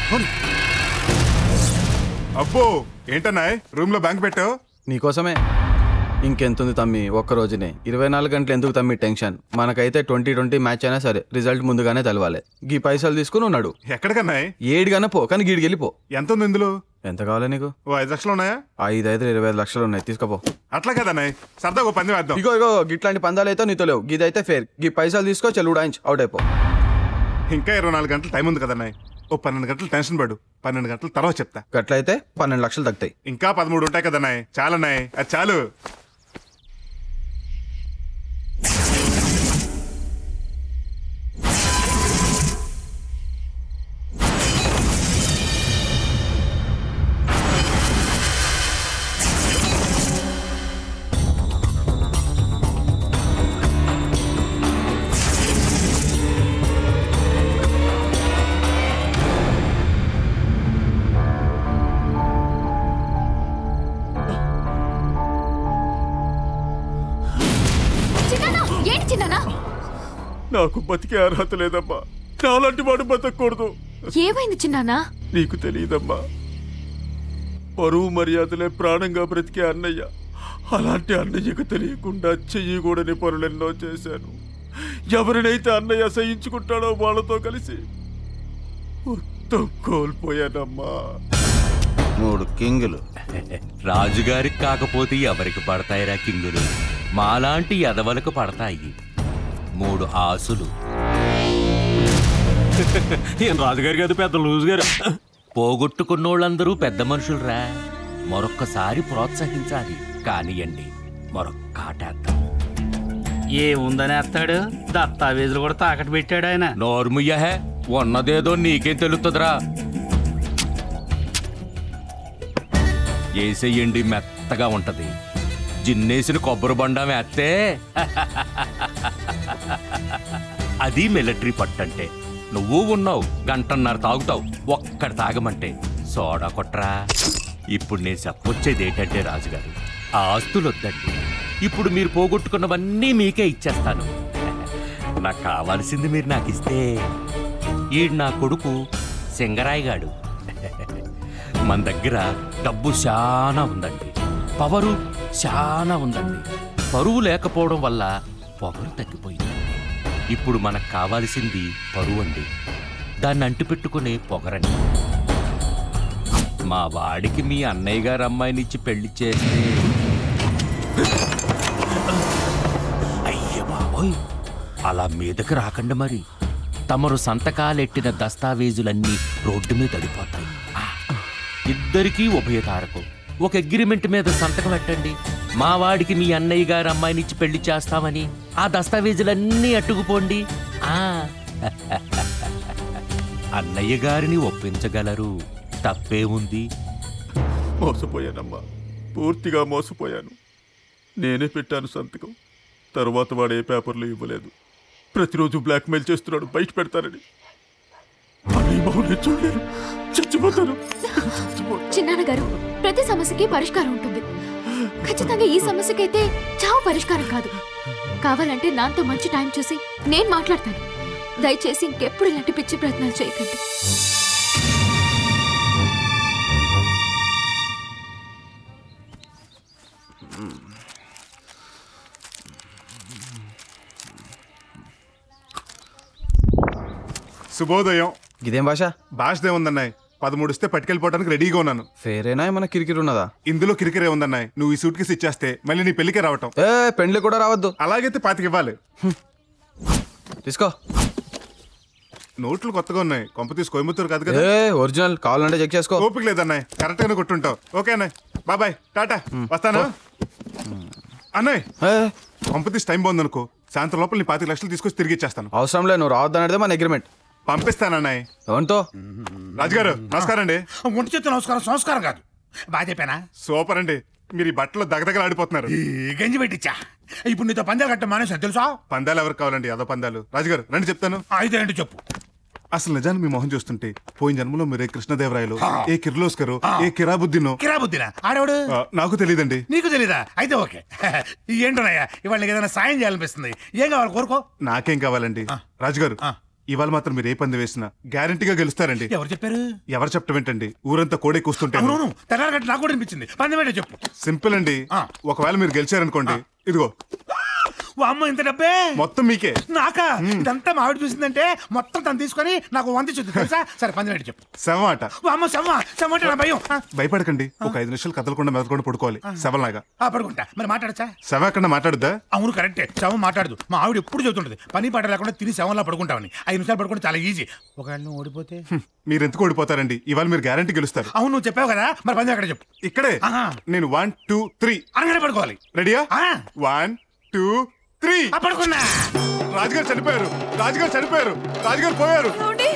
అబ్బో ఏంటన్నాయ్ రూమ్ లో బ్యాంక్ పెట్టావు నీకోసమే ఇంకెంతుంది తమ్మి ఒక్క రోజునే ఇరవై నాలుగు గంటలు ఎందుకు తమ్మి టెన్షన్ మనకైతే ట్వంటీ ట్వంటీ మ్యాచ్ అయినా సరే రిజల్ట్ ముందుగానే తెలవాలి గీ పైసలు తీసుకుని ఉన్నాడు ఎక్కడికన్నాయ్ ఏడుగానే పో కానీ గీడికి వెళ్ళిపో ఎంత ఉంది ఇందులో ఎంత కావాలి నీకు ఓ ఐదు లక్షలు ఉన్నాయా ఐదు ఐదు ఇరవై ఐదు లక్షలు ఉన్నాయి తీసుకోపో అట్లా కదన్నాయ్ సరదాగా ఓ పంది వేద్దాం ఇగో ఇగో గిట్లాంటి పందాలు అయితే నీతో లేవు గీదైతే ఫేర్ గీ పైసలు తీసుకో చెల్లు ఉడాయించి అవుట్ అయిపో ఇంకా ఇరవై నాలుగు గంటలు టైం ఉంది కదన్నాయ్ ఓ పన్నెండు గంటలు టెన్షన్ పడు పన్నెండు గంటల తర్వాత చెప్తా గట్లయితే పన్నెండు లక్షలు తగ్గుతాయి ఇంకా పదమూడు ఉంటాయి కదన్నాయ్ చాలన్నాయ్ అది చాలు చిన్నానా ఏంటి చిన్నానా నాకు బతికే అర్హత లేదమ్మా నాలాంటి వాడు బతకూడదు ఏమైంది చిన్నానా నీకు తెలియదమ్మా పరువు మర్యాదలే ప్రాణంగా బ్రతికే అన్నయ్య అలాంటి అన్నయ్యకు తెలియకుండా చెయ్యకూడని పనులెన్నో చేశాను ఎవరినైతే అన్నయ్య సహించుకుంటాడో వాళ్ళతో కలిసి మొత్తం కోల్పోయానమ్మా మూడు కింగులు రాజుగారికి కాకపోతే ఎవరికి పడతాయిరా కింగులు మాలాంటి ఎదవలకు పడతాయి మూడు ఆసులు ఏం రాజుగారి కాదు పెద్ద లూజు గారు పోగొట్టుకున్నోళ్ళందరూ పెద్ద మనుషులరా మరొక్కసారి ప్రోత్సహించాలి కానియండి మరొక్క ఆటేద్దాం ఏముందని ఎత్తాడు దత్తావేజులు కూడా తాకట్టు పెట్టాడు ఆయన నోర్ముయ్యహే ఉన్నదేదో నీకేం తెలుస్తుందిరా ఏసేయండి మెత్తగా ఉంటది జిన్నేసిన కొబ్బరి బండం వేస్తే అది మిలిటరీ పట్టంటే నువ్వు ఉన్నావు గంటన్నర తాగుతావు ఒక్కడ తాగమంటే సోడా కొట్రా ఇప్పుడు నేను చెప్పొచ్చేది ఏంటంటే రాజుగారు ఆ ఆస్తులు వద్దండి ఇప్పుడు మీరు పోగొట్టుకున్నవన్నీ మీకే ఇచ్చేస్తాను నాకు కావాల్సింది మీరు నాకు ఇస్తే ఈడు నా కొడుకు సింగరాయిగాడు మన దగ్గర డబ్బు చాలా ఉందండి పవరు చాలా ఉందండి పరువు లేకపోవడం వల్ల పొగరు తగ్గిపోయిందండి ఇప్పుడు మనకు కావాల్సింది పరువు అండి దాన్ని అంటిపెట్టుకునే పొగరండి మా వాడికి మీ అన్నయ్య గారు అమ్మాయినిచ్చి పెళ్లి చేస్తే అయ్య బాబోయ్ అలా మీదకి రాకండి మరి తమరు సంతకాలెట్టిన దస్తావేజులన్నీ రోడ్డు మీద పడిపోతాయి ఆ, ఇద్దరికీ ఉభయతారకు ఒక అగ్రిమెంట్ మీద సంతకం పెట్టండి మా వాడికి మీ అన్నయ్య గారు అమ్మాయినిచ్చి పెళ్లి చేస్తామని ఆ దస్తావేజులన్నీ అట్టుకుపోండి ఆ అన్నయ్య గారిని ఒప్పించగలరు తప్పే ఉంది మోసపోయానమ్మా పూర్తిగా మోసపోయాను నేనే పెట్టాను సంతకం తర్వాత వాడు ఏ పేపర్లు ఇవ్వలేదు ప్రతిరోజు బ్లాక్మెయిల్ చేస్తున్నాడు బయట పెడతానని అన్నయ్య బాబుని చూడలేను చచ్చిపోతాను చచ్చిపోతాను చిన్నాన్న గారు ప్రతి సమస్యకి పరిష్కారం ఉంటుంది ఖచ్చితంగా ఈ సమస్యకైతే చావు పరిష్కారం కాదు కావాలంటే నాతో మంచి టైం చూసి నేను మాట్లాడతాను దయచేసి ఇంకెప్పుడు ఇలాంటి పిచ్చి ప్రయత్నాలు చేయకండి శుభోదయం ఇదేం భాష భాషదే ఉందన్నాయ్ పదమూడు ఇస్తే పట్టుకెళ్ళిపోవడానికి రెడీగా ఉన్నాను ఫేరేనా ఏమన్నా కిరికిరి ఉన్నదా ఇందులో కిరికిరే ఉందన్నాయ్ నువ్వు ఈ సూట్ కేసు ఇచ్చేస్తే మళ్ళీ నీ పెళ్లికే రావటం ఏ పెండ్లి కూడా రావద్దు అలాగైతే పాతికి ఇవ్వాలి తీసుకో నోట్లు కొత్తగా ఉన్నాయి కొంప తీసి కోయముత్తూరు కాదు కదా ఏ ఒరిజినల్ కావాలంటే చెక్ చేసుకో ఓపిక లేదన్నాయ్ కరెక్ట్ గానే కొట్టుంటావు ఓకే అన్నాయ్ బాబాయ్ టాటా వస్తాను అన్నాయ్ ఏ, కొంప తీసి టైం బాగుందనుకో సాయంత్రం లోపల నీ పాతిక లక్షలు తీసుకొచ్చి తిరిగి ఇచ్చేస్తాను అవసరం లేదు నువ్వు రావద్దు అనేది మన అగ్రిమెంట్ పంపిస్తానన్నాయ్ ఎవరితో రాజుగారు నమస్కారం అండి ఒంటి చేతి నమస్కారం సంస్కారం కాదు బాగా చెప్పానా సూపర్ అండి మీరు ఈ బట్టలు దగదగలు ఆడిపోతున్నారు ఈ గంజి పెట్టించా ఇప్పుడు నీతో పందాలు కట్ట మానేసా తెలుసా పందాలు ఎవరికి కావాలండి అదో పందాలు రాజుగారు రండి చెప్తాను అయితే ఏంటి చెప్పు అసలు నిజాన్ని మీ మొహం చూస్తుంటే పోయిన జన్మలో మీరు ఏ కృష్ణదేవరాయలు ఏ కిర్లోస్కరు ఏ కిరాబుద్దినో కిరాబుద్దినా ఆడవాడు ఆ, నాకు తెలియదండి నీకు తెలీదా అయితే ఓకే ఏంటోనయ్యా ఇవాళ నీకు ఏదైనా సాయం చేయాలనిపిస్తుంది ఏం కావాలి కోరుకో నాకేం కావాలండి రాజుగారు ఇవాళ మాత్రం మీరు ఏ పంది వేసినా గ్యారంటీగా గెలుస్తారండి ఎవరు చెప్పారు ఎవరు చెప్పటం ఏంటండి ఊరంతా కోడే కూస్తుంటే అవునవును తెల్లారి గంట నాకు కూడా అనిపించింది పందెం ఏంటో చెప్పు సింపుల్ అండి ఆ. ఒకవేళ మీరు గెలిచారనుకోండి ఇదిగో ఓ అమ్మ ఇంత డబ్బే మొత్తం మీకే నాకా ఇదంతా మావిడి చూసిందంటే మొత్తం తను తీసుకొని నాకు వంద చూద్ది తెలుసా సరే పందెం ఏంటో చెప్పు శవం అట ఓ అమ్మ సమ్మ సమ్మ అంటే నా భయం ఆ, భయపడకండి ఒక ఐదు నిమిషాలు కదలకుండా మెదలకుండా పడుకోవాలి శవంలాగా ఆ, పడుకుంటా మరి మాట్లాడచ్చా శవం ఎక్కడ మాట్లాడుద్దా అవును కరెక్టే శవం మాట్లాడదు మా ఆవిడ ఎప్పుడు చెబుతుంటది పని పాట లేకుండా తిని శవంలా పడుకుంటామని ఐదు నిమిషాలు పడుకుంటే చాలా ఈజీ ఒకవేళ నువ్వు ఓడిపోతే మీరు ఎందుకు ఓడిపోతారండి ఇవాళ మీరు గ్యారంటీ గెలుస్తారు అవును నువ్వు చెప్పావు కదా మరి పందెం ఎక్కడ చెప్పు ఇక్కడే ఆహా. నేను వన్ టూ త్రీ అనగానే పడుకోవాలి రెడీయా ఆ, వన్ టూ త్రీ ఆ, పడుకున్నా రాజుగారు చనిపోయారు రాజుగారు చనిపోయారు రాజుగారు పోయారు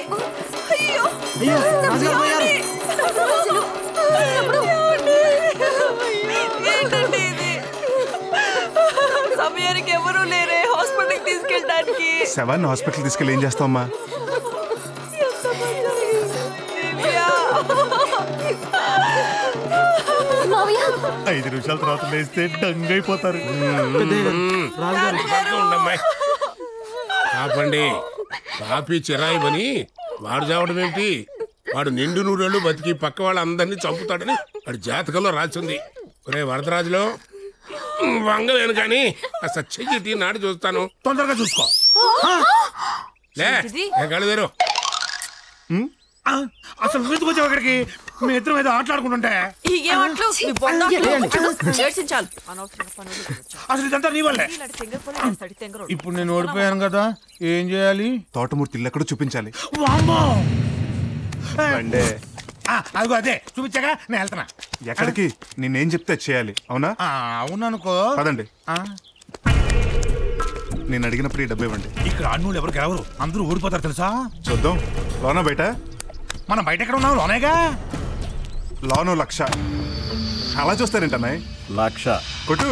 ఏంటండి ఇది సమయానికి ఎవరూ లేరే హాస్పిటల్కి తీసుకెళ్ళడానికి శవాన్ని హాస్పిటల్ తీసుకెళ్ళి ఏం చేస్తావమ్మా దివ్య. మావయ్య ఐదు నిమిషాల తర్వాత లేస్తే డంగ్ అయిపోతారు ఉండమ్మాయి ఆపండి పాపి చిరాయిబని వాడు చావడం ఏంటి వాడు నిండు నూరేళ్ళు బతికి పక్క వాళ్ళందరినీ చంపుతాడని వాడి జాతకంలో రాసింది ఒరే వరదరాజులో వంగలేను కానీ అసలు చెయ్యి నాడు చూస్తాను తొందరగా చూసుకో లే ఏ కళ్ళు తెరు. ఆ, అసలు ఎందుకు వచ్చావు ఇక్కడికి మీ ఇద్దరం ఏదో ఆటలాడుకుంటుంటే ఏమంట్లు నీ బొంద ఏడ్చించాలి అనవసరం పనులు అసలు ఇదంతా నీ వల్లే ఇలాంటి తెంగర పనులు చేస్తాడు, తెంగరోడు. ఇప్పుడు నేను ఓడిపోయాను కదా ఏం చేయాలి తోటమూర్తి ఇల్లు ఎక్కడో చూపించాలి వామ్మో! అంటే ఆ, అదిగో అదే చూపించాగా నేను వెళ్తున్నా ఎక్కడికి నేనేం చెప్తే అది చేయాలి అవునా ఆ, అవుననుకో పదండి ఆ, నేను అడిగినప్పుడు ఈ డబ్బు ఇవ్వండి ఇక్కడ ఆడినోళ్ళు ఎవరు గెలవరు అందరూ ఓడిపోతారు తెలుసా చూద్దాం లోన బయట మనం బయట ఎక్కడ ఉన్నాం లోనేగా లోను లక్ష అలా చూస్తారేంటన్నాయ్ లక్ష కొట్టు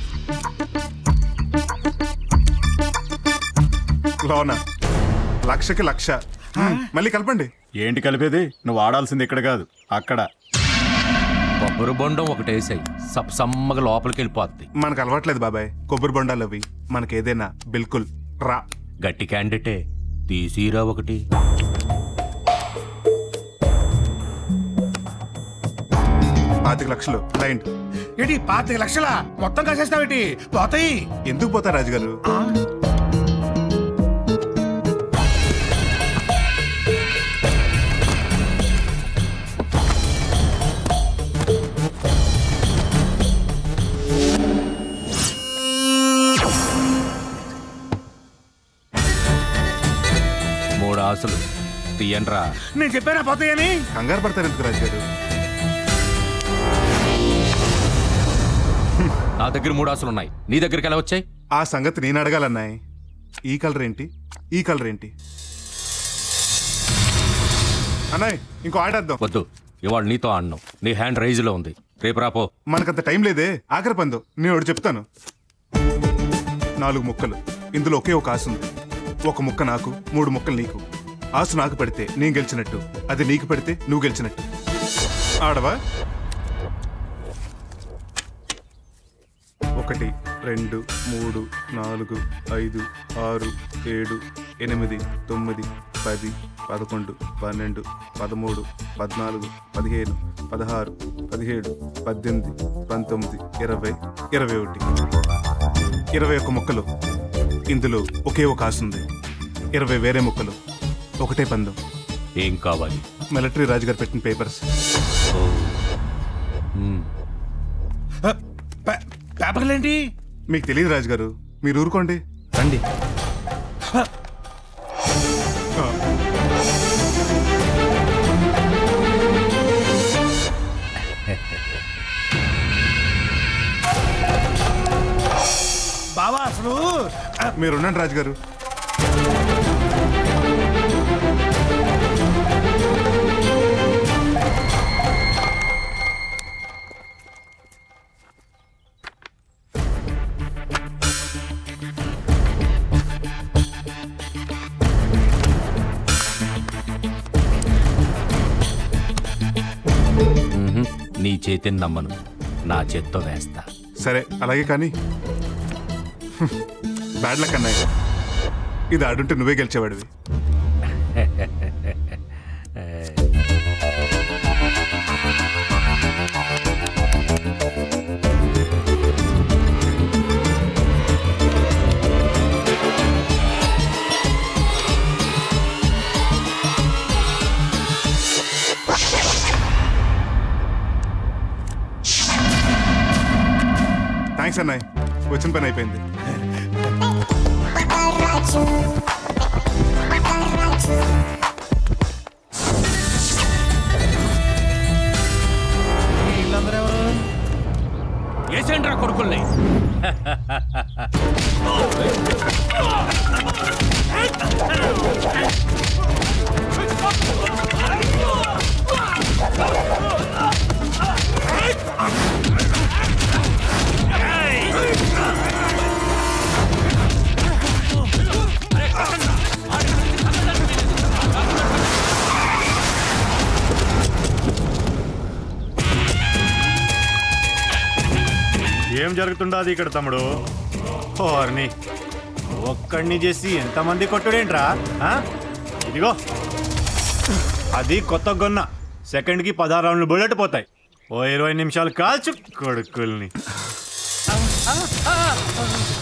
లోన లక్షకి లక్ష మ్మ్, మళ్ళీ కలపండి ఏంటి కలిపేది నువ్వు ఆడాల్సింది ఇక్కడ కాదు అక్కడ కొబ్బరి బొండం ఒకటేసాయి సప్ సమ్మగా లోపలికి వెళ్ళిపోద్ది మనకు అలవాట్లేదు బాబాయ్ కొబ్బరి బొండాలు అవి మనకి ఏదైనా బిల్కుల్ రా గట్టి క్యాండిడేటే తీసిరా ఒకటి పాతిక లక్షలు లైన్ ఏంటి పాతిక లక్షల మొత్తం కాసేస్తావేటి పోతాయి ఎందుకు పోతారు రాజుగారు ఆ, మూడు ఆశలు తీయండ్రా నేను చెప్పానా పోతాయని కంగారు పడతారు ఎందుకు రాజుగారు నా దగ్గర మూడు ఆశలు ఉన్నాయి నీ దగ్గరికి ఎలా వచ్చాయి ఆ సంగతి నేను అడగాలన్నాయ్ ఈ కలర్ ఏంటి ఈ కలర్ ఏంటి అన్నాయ్ ఇంకో ఆడేద్దాం వద్దు ఇవాళ నీతో ఆడినావు నీ హ్యాండ్ రైజ్లో ఉంది రేపు రాపో మనకంత టైం లేదే ఆఖరి పందు నేను ఒకటి చెప్తాను నాలుగు ముక్కలు ఇందులో ఒకే ఒక ఆశ ఉంది ఒక ముక్క నాకు మూడు ముక్కలు నీకు ఆశ నాకు పడితే నేను గెలిచినట్టు అది నీకు పడితే నువ్వు గెలిచినట్టు ఆడవా ఒకటి రెండు మూడు నాలుగు ఐదు ఆరు ఏడు ఎనిమిది తొమ్మిది పది పదకొండు పన్నెండు పదమూడు పద్నాలుగు పదిహేను పదహారు పదిహేడు పద్దెనిమిది పంతొమ్మిది ఇరవై ఇరవై ఒకటి ఇరవై ఒక్క మొక్కలు ఇందులో ఒకే ఒక ఆశ ఉంది ఇరవై వేరే మొక్కలు ఒకటే పందెం ఏం కావాలి మిలిటరీ రాజుగారు పెట్టిన పేపర్స్ మ్మ్. ఆ, పే- పేపర్లేంటి మీకు తెలియదు రాజుగారు మీరు ఊరుకోండి రండి బావా అసలు ఆ, మీరు ఉండండి రాజుగారు మ్మ్హ. నీ చేతిని నమ్మను నా చేత్తో వేస్తా సరే అలాగే కానీ బ్యాడ్ లక్ అన్నయ్య ఇది ఆడుంటే నువ్వే గెలిచేవాడివి థ్యాంక్స్ అన్నయ్య వచ్చిన పని అయిపోయింది ఏసేంట్రా కొడుకుల్ని ఏం జరుగుతుండదు ఇక్కడ తమ్ముడు ఓర్ని ఒక్కడిని చేసి ఎంతమంది కొట్టుడేంట్రా ఆ? ఇదిగో అది కొత్త గొన్న సెకండ్కి పదహారు రౌండ్లు బుల్లెట్ పోతాయి ఓ ఇరవై నిమిషాలు కాల్చు కొడుకుల్ని